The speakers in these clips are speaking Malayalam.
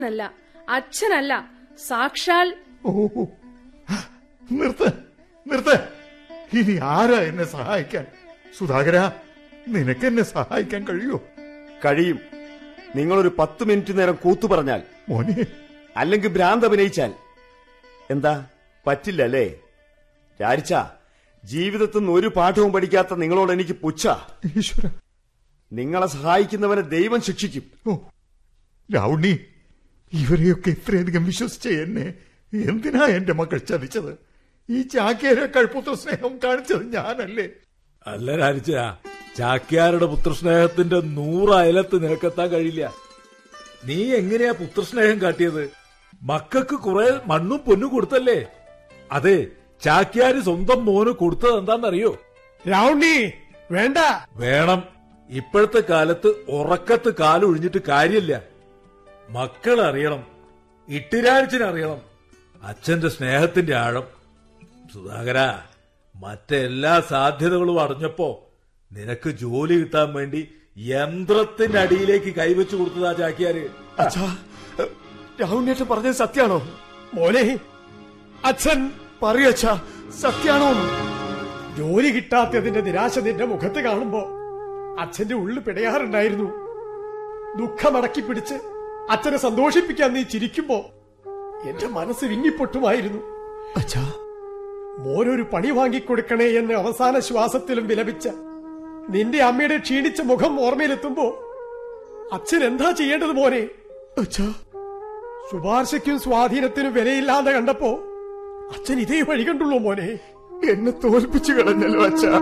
അല്ല അച്ഛനല്ല സാക്ഷാൽ ഓ നിർത്ത് നിർത്ത് ഇനി ആരാ എന്നെ സഹായിക്കാൻ സുധാകര നിനക്ക് എന്നെ സഹായിക്കാൻ കഴിയോ കഴിയും നിങ്ങളൊരു പത്ത് മിനിറ്റ് നേരം കൂത്തു പറഞ്ഞാൽ മോനെ അല്ലെങ്കിൽ ഭ്രാന്ത് അഭിനയിച്ചാൽ എന്താ പറ്റില്ല അല്ലേ രാരിച്ച ജീവിതത്തിൽ നിന്ന് ഒരു പാഠവും പഠിക്കാത്ത നിങ്ങളോട് എനിക്ക് പുച്ഛ ഈശ്വര നിങ്ങളെ സഹായിക്കുന്നവനെ ദൈവം ശിക്ഷിക്കും ഓ രാവുണ്ണി ഇവരെയൊക്കെ ഇത്രയധികം വിശ്വസിച്ച എന്നെ എന്തിനാ എന്റെ മക്കൾ ചതിച്ചത് ഈ ചാക്കേരേക്കാൾ പുത്ര സ്നേഹം കാണിച്ചത് ഞാനല്ലേ അല്ല രാരിച്ച ചാക്യാരുടെ പുത്രസ്നേഹത്തിന്റെ നൂറ് അയലത്ത് നിനക്കെത്താൻ കഴിയില്ല നീ എങ്ങനെയാ പുത്രസ്നേഹം കാട്ടിയത് മക്കൾക്ക് കുറെ മണ്ണും പൊന്നും കൊടുത്തല്ലേ അതെ ചാക്യാര് സ്വന്തം മോന് കൊടുത്തത് എന്താണെന്നറിയോ രാവുണ്ണി വേണ്ട വേണം ഇപ്പോഴത്തെ കാലത്ത് ഉറക്കത്ത് കാലൊഴിഞ്ഞിട്ട് കാര്യമില്ല മക്കൾ അറിയണം ഇട്ടിരാഴ്ചനറിയണം അച്ഛന്റെ സ്നേഹത്തിന്റെ ആഴം സുധാകര മറ്റെല്ലാ സാധ്യതകളും അടഞ്ഞപ്പോ നിനക്ക് ജോലി കിട്ടാൻ വേണ്ടി യന്ത്രത്തിന്റെ അടിയിലേക്ക് കൈവച്ചു കൊടുത്തതാ ചാക്യാര് അച്ഛാ രാഹുലിനേട്ടൻ പറഞ്ഞത് സത്യാണോ മോനെ അച്ഛൻ പറയച്ഛാ സത്യാണോ ജോലി കിട്ടാത്തതിന്റെ നിരാശ നിന്റെ മുഖത്ത് കാണുമ്പോ അച്ഛന്റെ ഉള്ളിൽ പിടയാറുണ്ടായിരുന്നു ദുഃഖമടക്കി പിടിച്ച് അച്ഛനെ സന്തോഷിപ്പിക്കാൻ നീ ചിരിക്കുമ്പോ എന്റെ മനസ്സ് വിങ്ങിപ്പൊട്ടുമായിരുന്നു അച്ഛാ മോനൊരു പണി വാങ്ങിക്കൊടുക്കണേ എന്ന് അവസാന ശ്വാസത്തിലും വിലപിച്ച നിന്റെ അമ്മയുടെ ക്ഷീണിച്ച മുഖം ഓർമ്മയിലെത്തുമ്പോ അച്ഛൻ എന്താ ചെയ്യേണ്ടത് മോനെ അച്ഛാ ശുപാർശയ്ക്കും സ്വാധീനത്തിനും വിലയില്ലാതെ കണ്ടപ്പോ അച്ഛൻ ഇതേ വഴി കണ്ടുള്ളൂ മോനെ എന്നെ തോൽപ്പിച്ചു കളഞ്ഞല്ലോ അച്ഛാ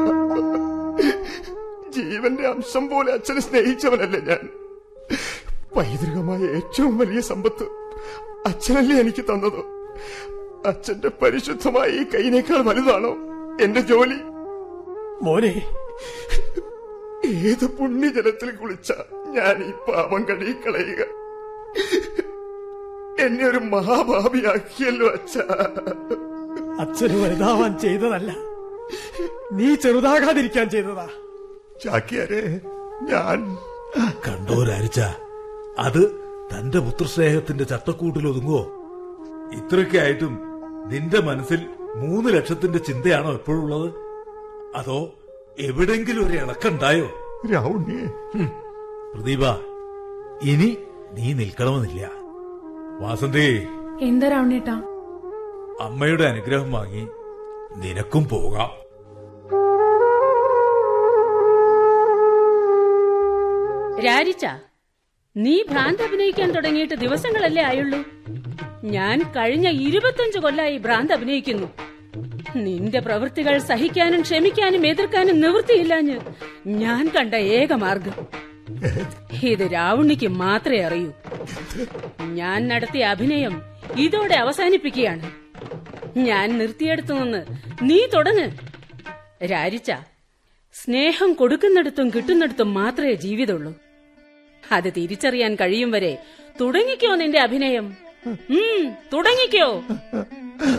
ജീവന്റെ അംശം പോലെ അച്ഛനെ സ്നേഹിച്ചവനല്ലേ ഞാൻ പൈതൃകമായ ഏറ്റവും വലിയ സമ്പത്ത് അച്ഛനല്ലേ എനിക്ക് തന്നത് അച്ഛന്റെ പരിശുദ്ധമായ ഈ കൈനേക്കാൾ വലുതാണോ എന്റെ ജോലി മോനെ ഏത് പുണ്യജലത്തിൽ കുളിച്ച ഞാൻ ഈ പാപം കഴുകിക്കളയുക എന്നെ ഒരു മഹാഭാവിയാക്കിയല്ലോ അച്ഛാ അച്ഛന് വലുതാവാൻ ചെയ്തതല്ല നീ ചെറുതാകാതിരിക്കാൻ ചെയ്തതാ ചാക്കിയാരെ ഞാൻ കണ്ടോ രാരിച്ച അത് തന്റെ പുത്രസ്നേഹത്തിന്റെ ചട്ടക്കൂട്ടിൽ ഒതുങ്ങുവോ ഇത്രയൊക്കെ ആയിട്ടും നിന്റെ മനസ്സിൽ മൂന്ന് ലക്ഷത്തിന്റെ ചിന്തയാണോ എപ്പോഴുള്ളത് അതോ എവിടെങ്കിലും ഒരു ഇളക്കുണ്ടായോ രാവുണ്ണിയെ പ്രദീപ ഇനി നീ നിൽക്കണമെന്നില്ല വാസന്തി എന്താ രാവണേട്ടാ അമ്മയുടെ അനുഗ്രഹം വാങ്ങി നിനക്കും പോകാം രാരിച്ച നീ ഭ്രാന്ത് അഭിനയിക്കാൻ തുടങ്ങിയിട്ട് ദിവസങ്ങളല്ലേ ആയുള്ളൂ ഞാൻ കഴിഞ്ഞ ഇരുപത്തഞ്ച് കൊല്ലായി ഭ്രാന്ത് അഭിനയിക്കുന്നു നിന്റെ പ്രവൃത്തികൾ സഹിക്കാനും ക്ഷമിക്കാനും എതിർക്കാനും നിവൃത്തിയില്ലാഞ്ഞ് ഞാൻ കണ്ട ഏക മാർഗം ഇത് രാവുണ്ണിക്ക് മാത്രമേ അറിയൂ ഞാൻ നടത്തിയ അഭിനയം ഇതോടെ അവസാനിപ്പിക്കുകയാണ് ഞാൻ നിർത്തിയെടുത്തു നിന്ന് നീ തുടങ്ങ് രാരിച്ച സ്നേഹം കൊടുക്കുന്നിടത്തും കിട്ടുന്നിടത്തും മാത്രമേ ജീവിതമുള്ളൂ അത് തിരിച്ചറിയാൻ കഴിയും വരെ തുടങ്ങിക്കോ നിന്റെ അഭിനയം ഉം തുടങ്ങിക്കോ